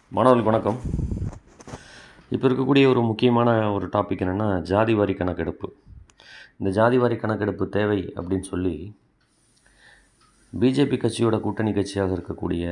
மாணவர்களுக்கு வணக்கம் இப்போ இருக்கக்கூடிய ஒரு முக்கியமான ஒரு டாபிக் என்னென்னா ஜாதி வாரி கணக்கெடுப்பு இந்த ஜாதி வாரி கணக்கெடுப்பு தேவை அப்படின்னு சொல்லி பிஜேபி கட்சியோட கூட்டணி கட்சியாக இருக்கக்கூடிய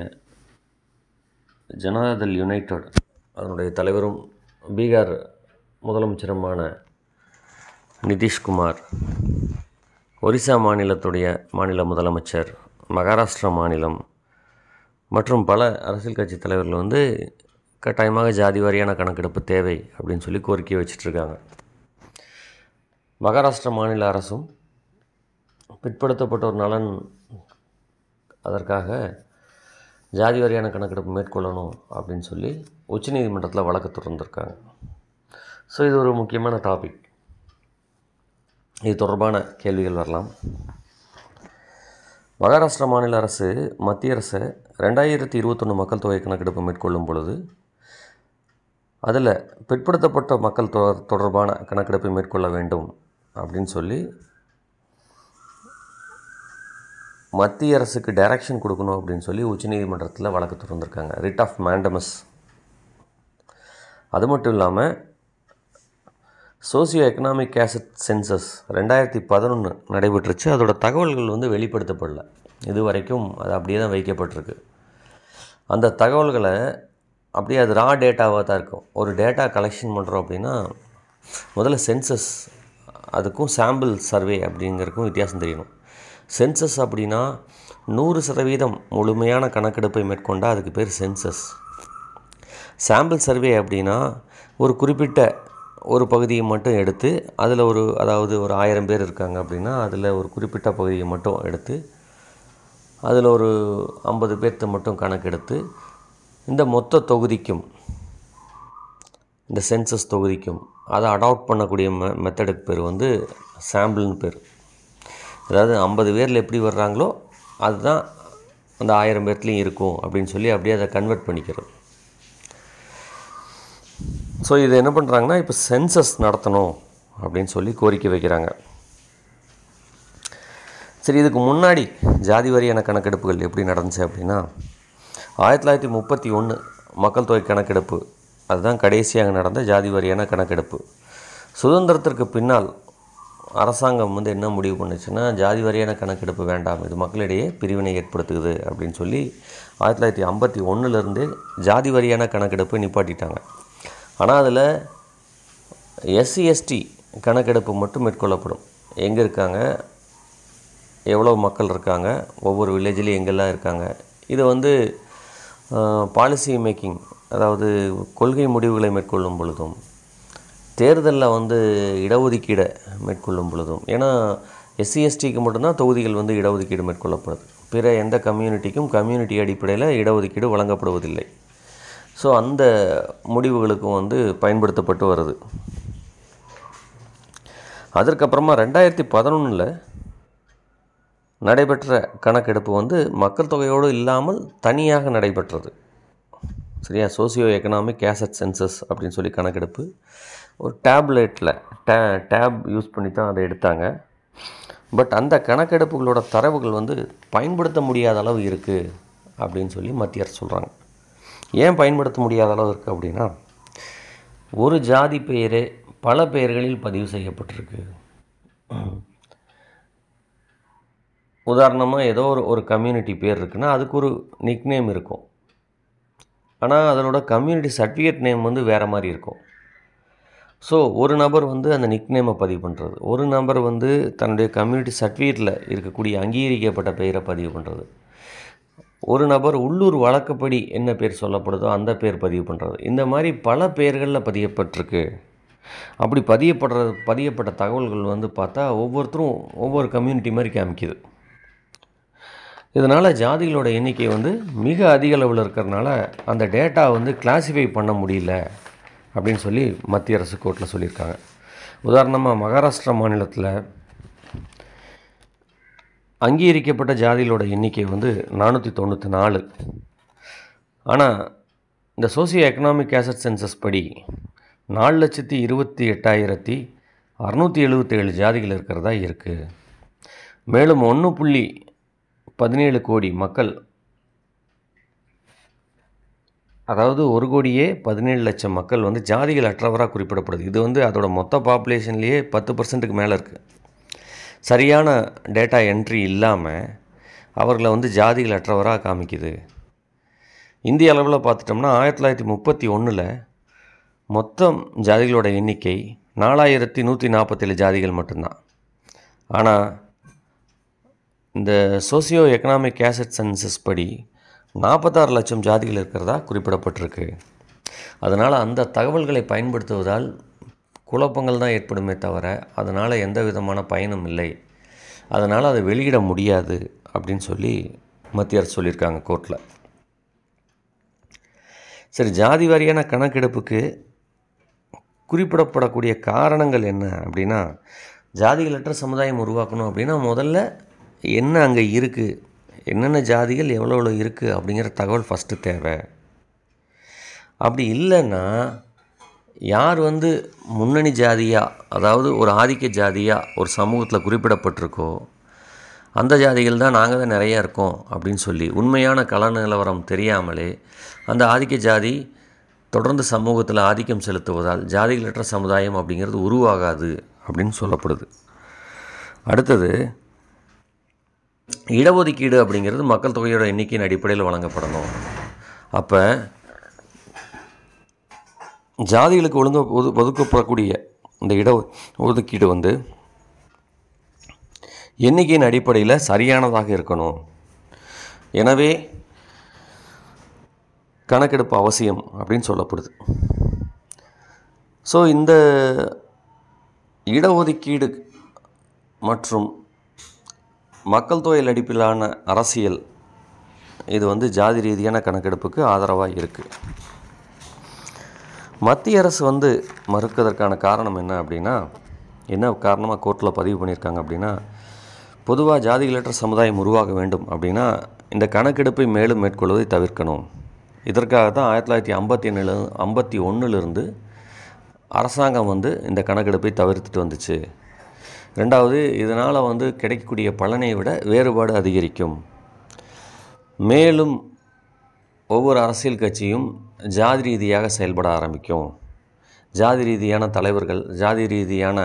ஜனதாதள் யுனைடெட் அதனுடைய தலைவரும் பீகார் முதலமைச்சருமான நிதிஷ்குமார் ஒரிசா மாநிலத்துடைய மாநில முதலமைச்சர் மகாராஷ்டிரா மாநிலம் மற்றும் பல அரசியல் கட்சி தலைவர்கள் வந்து கட்டாயமாக ஜாதி வாரியான கணக்கெடுப்பு தேவை அப்படின்னு சொல்லி கோரிக்கை வச்சிட்ருக்காங்க மகாராஷ்டிரா மாநில அரசும் பிற்படுத்தப்பட்டோர் நலன் அதற்காக ஜாதி வாரியான கணக்கெடுப்பு மேற்கொள்ளணும் அப்படின்னு சொல்லி உச்சநீதிமன்றத்தில் வழக்கு தொடர்ந்துருக்காங்க ஸோ இது ஒரு முக்கியமான டாபிக் இது தொடர்பான கேள்விகள் வரலாம் மகாராஷ்டிரா மாநில அரசு மத்திய அரசை ரெண்டாயிரத்தி இருபத்தொன்று மக்கள் தொகை கணக்கெடுப்பு மேற்கொள்ளும் பொழுது அதில் பிற்படுத்தப்பட்ட மக்கள் தொ தொடர்பான கணக்கெடுப்பை மேற்கொள்ள வேண்டும் அப்படின்னு சொல்லி மத்திய அரசுக்கு டைரக்ஷன் கொடுக்கணும் அப்படின்னு சொல்லி உச்சநீதிமன்றத்தில் வழக்கு தொடர்ந்துருக்காங்க ரிட் ஆஃப் மேண்டமஸ் அது மட்டும் இல்லாமல் சோசியோ எக்கனாமிக் கேசட் சென்சஸ் ரெண்டாயிரத்தி பதினொன்று நடைபெற்றுச்சு அதோட தகவல்கள் வந்து வெளிப்படுத்தப்படல இது வரைக்கும் அது அப்படியே தான் வைக்கப்பட்டிருக்கு அந்த தகவல்களை அப்படியே அது ரா டேட்டாவாக தான் இருக்கும் ஒரு டேட்டா கலெக்ஷன் பண்ணுறோம் அப்படின்னா முதல்ல சென்சஸ் அதுக்கும் சாம்பிள் சர்வே அப்படிங்கிறதுக்கும் வித்தியாசம் தெரியணும் சென்சஸ் அப்படின்னா நூறு சதவீதம் முழுமையான கணக்கெடுப்பை மேற்கொண்டால் அதுக்கு பேர் சென்சஸ் சாம்பிள் சர்வே அப்படின்னா ஒரு குறிப்பிட்ட ஒரு பகுதியை மட்டும் எடுத்து அதில் ஒரு அதாவது ஒரு ஆயிரம் பேர் இருக்காங்க அப்படின்னா அதில் ஒரு குறிப்பிட்ட பகுதியை மட்டும் எடுத்து அதில் ஒரு ஐம்பது பேர்த்த மட்டும் கணக்கெடுத்து இந்த மொத்த தொகுதிக்கும் இந்த சென்சஸ் தொகுதிக்கும் அதை அடாப்ட் பண்ணக்கூடிய மெ மெத்தடுக்கு பேர் வந்து சாம்பிள்னு பேர் அதாவது ஐம்பது பேரில் எப்படி வர்றாங்களோ அதுதான் அந்த ஆயிரம் பேர்த்துலேயும் இருக்கும் அப்படின்னு சொல்லி அப்படியே அதை கன்வெர்ட் பண்ணிக்கிறது ஸோ இது என்ன பண்ணுறாங்கன்னா இப்போ சென்சஸ் நடத்தணும் அப்படின்னு சொல்லி கோரிக்கை வைக்கிறாங்க சரி இதுக்கு முன்னாடி ஜாதி வாரியான கணக்கெடுப்புகள் எப்படி நடந்துச்சு அப்படின்னா ஆயிரத்தி தொள்ளாயிரத்தி முப்பத்தி ஒன்று மக்கள் தொகை கணக்கெடுப்பு அதுதான் கடைசியாக நடந்த ஜாதி வாரியான கணக்கெடுப்பு சுதந்திரத்திற்கு பின்னால் அரசாங்கம் வந்து என்ன முடிவு பண்ணுச்சுன்னா ஜாதி வாரியான கணக்கெடுப்பு வேண்டாம் இது மக்களிடையே பிரிவினை ஏற்படுத்துகுது அப்படின்னு சொல்லி ஆயிரத்தி தொள்ளாயிரத்தி ஐம்பத்தி ஒன்றுலேருந்தே ஜாதி வாரியான கணக்கெடுப்பை நிப்பாட்டிட்டாங்க ஆனால் அதில் எஸ்சி எஸ்டி கணக்கெடுப்பு மட்டும் மேற்கொள்ளப்படும் எங்கே இருக்காங்க எவ்வளோ மக்கள் இருக்காங்க ஒவ்வொரு வில்லேஜ்லேயும் எங்கெல்லாம் இருக்காங்க இதை வந்து பாலிசி மேக்கிங் அதாவது கொள்கை முடிவுகளை மேற்கொள்ளும் பொழுதும் தேர்தலில் வந்து இடஒதுக்கீடை மேற்கொள்ளும் பொழுதும் ஏன்னா எஸ்சி எஸ்டிக்கு மட்டும்தான் தொகுதிகள் வந்து இடஒதுக்கீடு மேற்கொள்ளப்படுது பிற எந்த கம்யூனிட்டிக்கும் கம்யூனிட்டி அடிப்படையில் இடஒதுக்கீடு வழங்கப்படுவதில்லை ஸோ அந்த முடிவுகளுக்கும் வந்து பயன்படுத்தப்பட்டு வருது அதற்கப்புறமா ரெண்டாயிரத்தி பதினொன்றில் நடைபெற்ற கணக்கெடுப்பு வந்து மக்கள் தொகையோடு இல்லாமல் தனியாக நடைபெற்றது சரியா சோசியோ எக்கனாமிக் கேசட் சென்சஸ் அப்படின்னு சொல்லி கணக்கெடுப்பு ஒரு டேப்லெட்டில் டே டேப் யூஸ் பண்ணி தான் அதை எடுத்தாங்க பட் அந்த கணக்கெடுப்புகளோட தரவுகள் வந்து பயன்படுத்த முடியாத அளவு இருக்குது அப்படின்னு சொல்லி மத்திய அரசு சொல்கிறாங்க ஏன் பயன்படுத்த முடியாத அளவு இருக்குது அப்படின்னா ஒரு ஜாதி பெயரே பல பெயர்களில் பதிவு செய்யப்பட்டிருக்கு உதாரணமாக ஏதோ ஒரு ஒரு கம்யூனிட்டி பேர் இருக்குன்னா அதுக்கு ஒரு நிக் நேம் இருக்கும் ஆனால் அதனோட கம்யூனிட்டி சர்டிஃபிகேட் நேம் வந்து வேறு மாதிரி இருக்கும் ஸோ ஒரு நபர் வந்து அந்த நிக் நேமை பதிவு பண்ணுறது ஒரு நபர் வந்து தன்னுடைய கம்யூனிட்டி சர்டிஃபிகேட்டில் இருக்கக்கூடிய அங்கீகரிக்கப்பட்ட பெயரை பதிவு பண்ணுறது ஒரு நபர் உள்ளூர் வழக்கப்படி என்ன பேர் சொல்லப்படுதோ அந்த பேர் பதிவு பண்ணுறது இந்த மாதிரி பல பெயர்களில் பதியப்பட்டிருக்கு அப்படி பதியப்படுறது பதியப்பட்ட தகவல்கள் வந்து பார்த்தா ஒவ்வொருத்தரும் ஒவ்வொரு கம்யூனிட்டி மாதிரி காமிக்குது இதனால் ஜாதிகளோட எண்ணிக்கை வந்து மிக அதிக அளவில் இருக்கிறதுனால அந்த டேட்டா வந்து கிளாஸிஃபை பண்ண முடியல அப்படின்னு சொல்லி மத்திய அரசு கோர்ட்டில் சொல்லியிருக்காங்க உதாரணமாக மகாராஷ்டிரா மாநிலத்தில் அங்கீகரிக்கப்பட்ட ஜாதிகளோட எண்ணிக்கை வந்து நானூற்றி தொண்ணூற்றி நாலு ஆனால் இந்த சோசியோ எக்கனாமிக் கேசட் சென்சஸ் படி நாலு லட்சத்தி இருபத்தி எட்டாயிரத்தி அறநூற்றி எழுபத்தேழு ஜாதிகள் இருக்கிறதா இருக்குது மேலும் ஒன்று புள்ளி பதினேழு கோடி மக்கள் அதாவது ஒரு கோடியே பதினேழு லட்சம் மக்கள் வந்து ஜாதிகள் அற்றவராக குறிப்பிடப்படுது இது வந்து அதோட மொத்த பாப்புலேஷன்லேயே பத்து பர்சன்ட்டுக்கு மேலே இருக்குது சரியான டேட்டா என்ட்ரி இல்லாமல் அவர்களை வந்து ஜாதிகள் அற்றவராக காமிக்குது இந்திய அளவில் பார்த்துட்டோம்னா ஆயிரத்தி தொள்ளாயிரத்தி முப்பத்தி ஒன்றில் மொத்தம் ஜாதிகளோட எண்ணிக்கை நாலாயிரத்தி நூற்றி நாற்பத்தேழு ஜாதிகள் மட்டும்தான் ஆனால் இந்த சோசியோ எக்கனாமிக் கேசட் சென்சஸ் படி நாற்பத்தாறு லட்சம் ஜாதிகள் இருக்கிறதா குறிப்பிடப்பட்டிருக்கு அதனால் அந்த தகவல்களை பயன்படுத்துவதால் குழப்பங்கள் தான் ஏற்படுமே தவிர அதனால் எந்த விதமான பயனும் இல்லை அதனால் அதை வெளியிட முடியாது அப்படின்னு சொல்லி மத்திய அரசு சொல்லியிருக்காங்க கோர்ட்டில் சரி ஜாதி வாரியான கணக்கெடுப்புக்கு குறிப்பிடப்படக்கூடிய காரணங்கள் என்ன அப்படின்னா ஜாதிகளற்ற சமுதாயம் உருவாக்கணும் அப்படின்னா முதல்ல என்ன அங்கே இருக்குது என்னென்ன ஜாதிகள் எவ்வளோ எவ்வளோ இருக்குது அப்படிங்கிற தகவல் ஃபஸ்ட்டு தேவை அப்படி இல்லைன்னா யார் வந்து முன்னணி ஜாதியாக அதாவது ஒரு ஆதிக்க ஜாதியாக ஒரு சமூகத்தில் குறிப்பிடப்பட்டிருக்கோ அந்த ஜாதிகள் தான் நாங்கள் தான் நிறையா இருக்கோம் அப்படின்னு சொல்லி உண்மையான கள நிலவரம் தெரியாமலே அந்த ஆதிக்க ஜாதி தொடர்ந்து சமூகத்தில் ஆதிக்கம் செலுத்துவதால் ஜாதிகளற்ற சமுதாயம் அப்படிங்கிறது உருவாகாது அப்படின்னு சொல்லப்படுது அடுத்தது இடஒதுக்கீடு அப்படிங்கிறது மக்கள் தொகையோட எண்ணிக்கையின் அடிப்படையில் வழங்கப்படணும் அப்போ ஜாதிகளுக்கு ஒழுங்க ஒது ஒதுக்கப்படக்கூடிய இந்த இட ஒதுக்கீடு வந்து எண்ணிக்கையின் அடிப்படையில் சரியானதாக இருக்கணும் எனவே கணக்கெடுப்பு அவசியம் அப்படின்னு சொல்லப்படுது ஸோ இந்த இடஒதுக்கீடு மற்றும் மக்கள் தொகை அடிப்பிலான அரசியல் இது வந்து ஜாதி ரீதியான கணக்கெடுப்புக்கு ஆதரவாக இருக்குது மத்திய அரசு வந்து மறுக்கிறதற்கான காரணம் என்ன அப்படின்னா என்ன காரணமாக கோர்ட்டில் பதிவு பண்ணியிருக்காங்க அப்படின்னா பொதுவாக ஜாதிகளற்ற சமுதாயம் உருவாக வேண்டும் அப்படின்னா இந்த கணக்கெடுப்பை மேலும் மேற்கொள்வதை தவிர்க்கணும் இதற்காக தான் ஆயிரத்தி தொள்ளாயிரத்தி ஐம்பத்தி ஏழு ஐம்பத்தி ஒன்றுலேருந்து அரசாங்கம் வந்து இந்த கணக்கெடுப்பை தவிர்த்துட்டு வந்துச்சு ரெண்டாவது இதனால் வந்து கிடைக்கக்கூடிய பலனை விட வேறுபாடு அதிகரிக்கும் மேலும் ஒவ்வொரு அரசியல் கட்சியும் ஜாதி ரீதியாக செயல்பட ஆரம்பிக்கும் ஜாதி ரீதியான தலைவர்கள் ஜாதி ரீதியான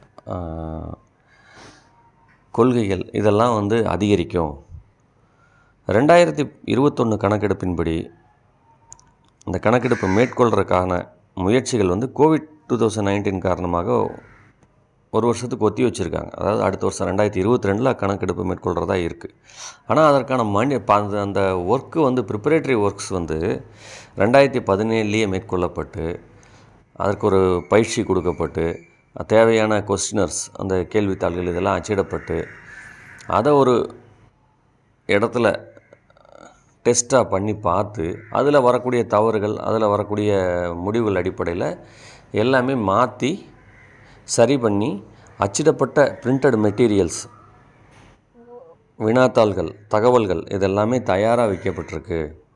கொள்கைகள் இதெல்லாம் வந்து அதிகரிக்கும் ரெண்டாயிரத்தி இருபத்தொன்று கணக்கெடுப்பின்படி இந்த கணக்கெடுப்பை மேற்கொள்கிறதுக்கான முயற்சிகள் வந்து கோவிட் டூ தௌசண்ட் நைன்டீன் காரணமாக ஒரு வருஷத்துக்கு ஒத்தி வச்சுருக்காங்க அதாவது அடுத்த வருஷம் ரெண்டாயிரத்தி இருபத்தி ரெண்டில் கணக்கெடுப்பு மேற்கொள்கிறதா இருக்குது ஆனால் அதற்கான மணி அந்த அந்த ஒர்க்கு வந்து ப்ரிப்பரேட்டரி ஒர்க்ஸ் வந்து ரெண்டாயிரத்தி பதினேழுலேயே மேற்கொள்ளப்பட்டு அதற்கு ஒரு பயிற்சி கொடுக்கப்பட்டு தேவையான கொஸ்டினர்ஸ் அந்த கேள்வித்தாள்கள் இதெல்லாம் அச்சிடப்பட்டு அதை ஒரு இடத்துல டெஸ்ட்டாக பண்ணி பார்த்து அதில் வரக்கூடிய தவறுகள் அதில் வரக்கூடிய முடிவுகள் அடிப்படையில் எல்லாமே மாற்றி சரி பண்ணி அச்சிடப்பட்ட பிரிண்டட் மெட்டீரியல்ஸ் வினாத்தாள்கள் தகவல்கள் இதெல்லாமே தயாராக வைக்கப்பட்டிருக்கு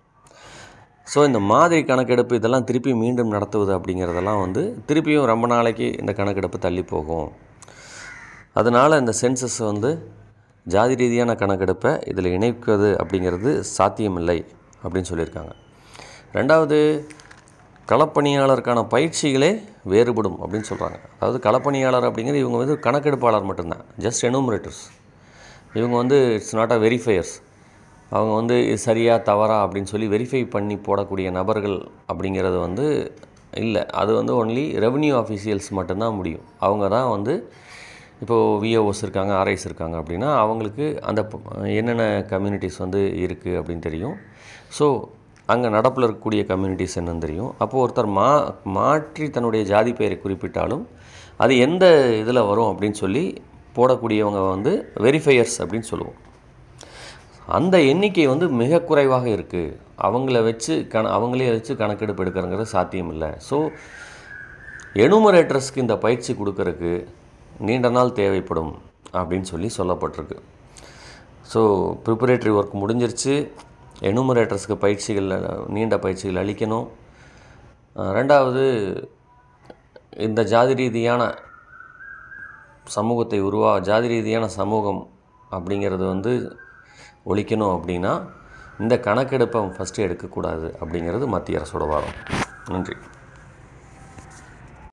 ஸோ இந்த மாதிரி கணக்கெடுப்பு இதெல்லாம் திருப்பி மீண்டும் நடத்துவது அப்படிங்கிறதெல்லாம் வந்து திருப்பியும் ரொம்ப நாளைக்கு இந்த கணக்கெடுப்பு தள்ளி போகும் அதனால் இந்த சென்சஸ் வந்து ஜாதி ரீதியான கணக்கெடுப்பை இதில் இணைக்கிறது அப்படிங்கிறது சாத்தியமில்லை அப்படின்னு சொல்லியிருக்காங்க ரெண்டாவது களப்பணியாளருக்கான பயிற்சிகளே வேறுபடும் அப்படின்னு சொல்கிறாங்க அதாவது களப்பணியாளர் அப்படிங்கிறது இவங்க வந்து கணக்கெடுப்பாளர் மட்டும்தான் ஜஸ்ட் எனுமரேட்டர்ஸ் இவங்க வந்து இட்ஸ் நாட் அ வெரிஃபையர்ஸ் அவங்க வந்து இது சரியா தவறா அப்படின்னு சொல்லி வெரிஃபை பண்ணி போடக்கூடிய நபர்கள் அப்படிங்கிறது வந்து இல்லை அது வந்து ஒன்லி ரெவன்யூ ஆஃபீஷியல்ஸ் மட்டும்தான் முடியும் அவங்க தான் வந்து இப்போது விஓஓஸ் இருக்காங்க ஆர்ஐஸ் இருக்காங்க அப்படின்னா அவங்களுக்கு அந்த என்னென்ன கம்யூனிட்டிஸ் வந்து இருக்குது அப்படின்னு தெரியும் ஸோ அங்கே நடப்பில் இருக்கக்கூடிய கம்யூனிட்டிஸ் என்னன்னு தெரியும் அப்போது ஒருத்தர் மா மாற்றி தன்னுடைய ஜாதி பெயரை குறிப்பிட்டாலும் அது எந்த இதில் வரும் அப்படின்னு சொல்லி போடக்கூடியவங்க வந்து வெரிஃபையர்ஸ் அப்படின்னு சொல்லுவோம் அந்த எண்ணிக்கை வந்து மிக குறைவாக இருக்குது அவங்கள வச்சு கண அவங்களே வச்சு கணக்கெடுப்பு எடுக்கிறங்கிறது சாத்தியம் இல்லை ஸோ எனுமரேட்டர்ஸ்க்கு இந்த பயிற்சி கொடுக்கறதுக்கு நீண்ட நாள் தேவைப்படும் அப்படின்னு சொல்லி சொல்லப்பட்டிருக்கு ஸோ ப்ரிப்பரேட்டரி ஒர்க் முடிஞ்சிருச்சு எனுமரேட்டர்ஸ்க்கு பயிற்சிகள் நீண்ட பயிற்சிகள் அளிக்கணும் ரெண்டாவது இந்த ஜாதி ரீதியான சமூகத்தை உருவா ஜாதி ரீதியான சமூகம் அப்படிங்கிறது வந்து ஒழிக்கணும் அப்படின்னா இந்த கணக்கெடுப்பை ஃபஸ்ட்டு எடுக்கக்கூடாது அப்படிங்கிறது மத்திய அரசோட வாதம் நன்றி